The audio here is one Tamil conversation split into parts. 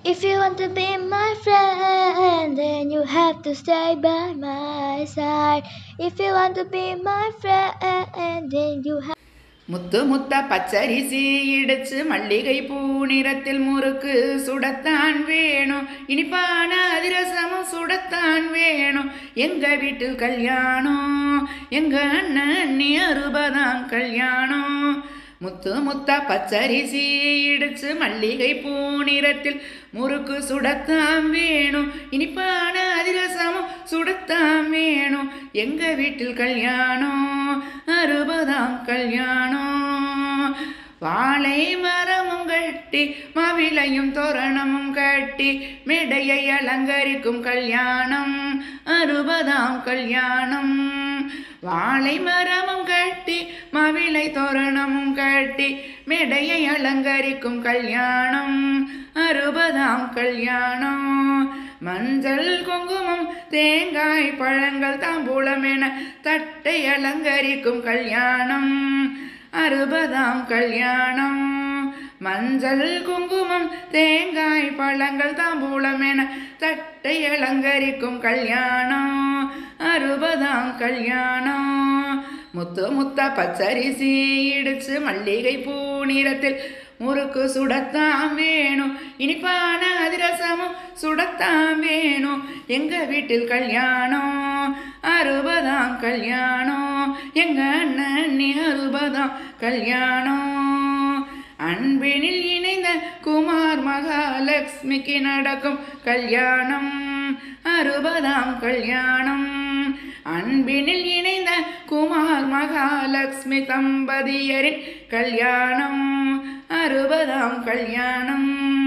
If you want to be my friend, then you have to stay by my side. If you want to be my friend, then you have முத்து முத்த பச்சரிசி இடிச்சு மல்லிகை பூ நிறத்தில் முறுக்கு சுடத்தான் வேணும் இனிப்பான அதிரசமும் சுடத்தான் வேணும் எங்க வீட்டில் கல்யாணம் எங்க அண்ணன் அண்ணி அறுபதாம் கல்யாணம் முத்து முத்த பச்சரிசி இடிச்சு மல்லிகை பூ நிறத்தில் முறுக்கு சுடத்தான் வேணும் இனிப்பான அதிரசமும் சுடத்தான் வேணும் எங்க வீட்டில் கல்யாணம் அறுபதாம் கல்யாணம் வாழை மரமும் கட்டி மாவிளையும் தோரணமும் கட்டி மேடையை அலங்கரிக்கும் கல்யாணம் அறுபதாம் கல்யாணம் வாழை மரமும் கட்டி மாவிளை தோரணமும் கட்டி மேடையை அலங்கரிக்கும் கல்யாணம் அறுபதாம் கல்யாணம் மஞ்சள் குங்குமம் தேங்காய் பழங்கள் தாம்பூலம் என தட்டை அலங்கரிக்கும் கல்யாணம் அறுபதாம் கல்யாணம் மஞ்சள் குங்குமம் தேங்காய் பழங்கள் தாம்பூலம் என தட்டை அலங்கரிக்கும் கல்யாணம் அறுபதாம் கல்யாணம் முத்து முத்த பச்சரிசி இடிச்சு மல்லிகை பூ நிறத்தில் முறுக்கு சுடத்தான் வேணும் இனிப்பான அதிரசமும் சுடத்தான் வேணும் எங்க வீட்டில் கல்யாணம் அறுபதாம் கல்யாணம் எங்க அண்ணன் நீ அறுபதாம் கல்யாணம் அன்பினில் இணைந்த குமார் மகாலட்சுமிக்கு நடக்கும் கல்யாணம் அறுபதாம் கல்யாணம் அன்பினில் இணைந்த குமார் மகாலட்சுமி தம்பதியரின் கல்யாணம் அறுபதாம் கல்யாணம்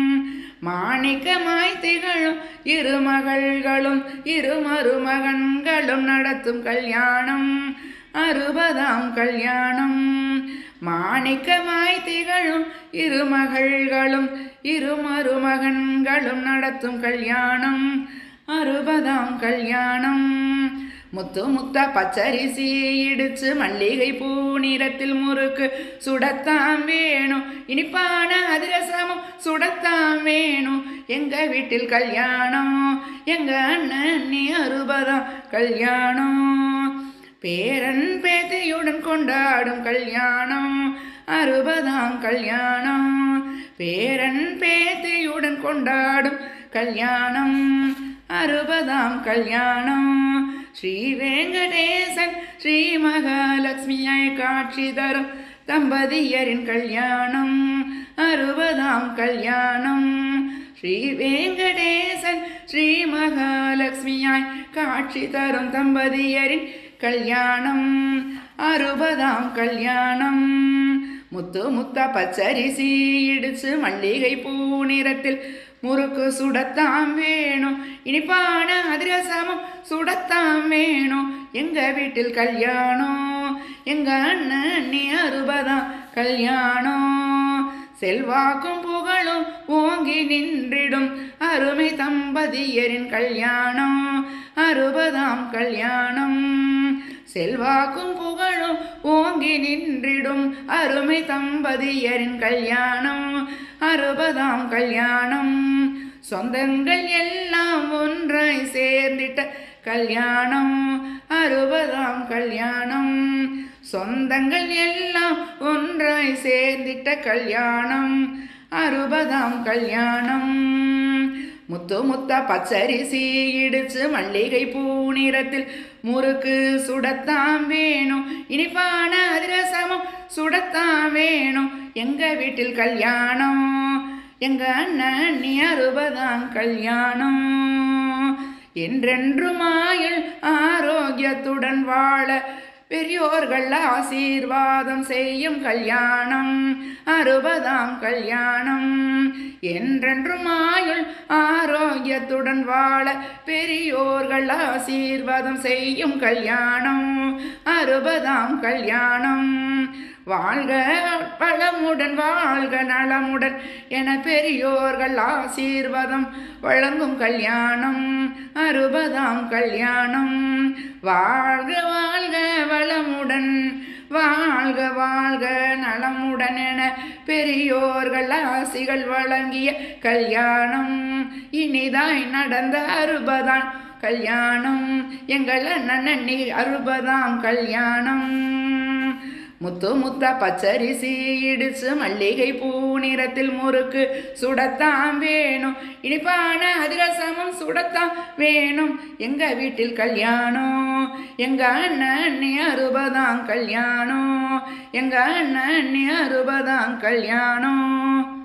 மாணிக்கமாய் திகழும் இரு மகள்களும் இரு மருமகன்களும் நடத்தும் கல்யாணம் அறுபதாம் கல்யாணம் மாணிக்கமாய் திகழும் இரு மகள்களும் இரு மருமகன்களும் நடத்தும் கல்யாணம் அறுபதாம் கல்யாணம் முத்து முத்த பச்சரிசி இடிச்சு மல்லிகை பூ நிறத்தில் முறுக்கு சுடத்தான் வேணும் இனிப்பான அதிரசமும் சுடத்தான் வேணும் எங்க வீட்டில் கல்யாணம் எங்க அண்ணன் நீ அறுபதாம் கல்யாணம் பேரன் பேத்தையுடன் கொண்டாடும் கல்யாணம் அறுபதாம் கல்யாணம் பேரன் பேத்தையுடன் கொண்டாடும் கல்யாணம் அறுபதாம் கல்யாணம் ஸ்ரீ வெங்கடேசன் ஸ்ரீ மகாலட்சுமியாய் காட்சி தரும் தம்பதியரின் கல்யாணம் அறுபதாம் கல்யாணம் ஸ்ரீ வெங்கடேசன் ஸ்ரீ மகாலட்சுமியாய் காட்சி தரும் தம்பதியரின் கல்யாணம் அறுபதாம் கல்யாணம் முத்து முத்த பச்சரிசி இடிச்சு மல்லிகை பூ நிறத்தில் முறுக்கு சுடத்தான் வேணும் இனிப்பான அதிரசமும் சுடத்தான் வேணும் எங்க வீட்டில் கல்யாணம் எங்க அண்ணன் நீ அறுபதாம் கல்யாணம் செல்வாக்கும் புகழும் ஓங்கி நின்றிடும் அருமை தம்பதியரின் கல்யாணம் அறுபதாம் கல்யாணம் செல்வாக்கும் புகழும் ஓங்கி நின்றிடும் அருமை தம்பதியரின் கல்யாணம் அறுபதாம் கல்யாணம் சொந்தங்கள் எல்லாம் ஒன்றாய் சேர்ந்திட்ட கல்யாணம் அறுபதாம் கல்யாணம் சொந்தங்கள் எல்லாம் ஒன்றாய் சேர்ந்திட்ட கல்யாணம் அறுபதாம் கல்யாணம் முத்து முத்த பச்சரிசி இடிச்சு மல்லிகை பூ நிறத்தில் முறுக்கு சுடத்தான் வேணும் இனிப்பான அதிரசமும் சுடத்தான் வேணும் எங்க வீட்டில் கல்யாணம் எங்க அண்ணன் நீ அறுபதாம் கல்யாணம் என்றென்றும் ஆயுள் ஆரோக்கியத்துடன் வாழ பெரியோர்கள் ஆசீர்வாதம் செய்யும் கல்யாணம் அறுபதாம் கல்யாணம் என்றென்றும் ஆயுள் ஆரோக்கியத்துடன் வாழ பெரியோர்கள் ஆசீர்வாதம் செய்யும் கல்யாணம் அறுபதாம் கல்யாணம் வாழ்க பழமுடன் வாழ்க நலமுடன் என பெரியோர்கள் ஆசீர்வாதம் வழங்கும் கல்யாணம் அறுபதாம் கல்யாணம் வாழ்க வாழ்க வளமுடன் வாழ்க வாழ்க நலமுடனென பெரியோர்கள் ஆசிகள் வழங்கிய கல்யாணம் இனிதாய் நடந்த அறுபதாம் கல்யாணம் எங்கள் அண்ணன் நீ அறுபதாம் கல்யாணம் முத்து முத்த பச்சரிசி இடிச்சு மல்லிகை பூ நிறத்தில் முறுக்கு சுடத்தான் வேணும் இனிப்பான அதிரசமும் சுடத்தான் வேணும் எங்க வீட்டில் கல்யாணம் எங்க அண்ணன் நீ அறுபதாம் கல்யாணம் எங்க அண்ணன் நீ அறுபதாம் கல்யாணம்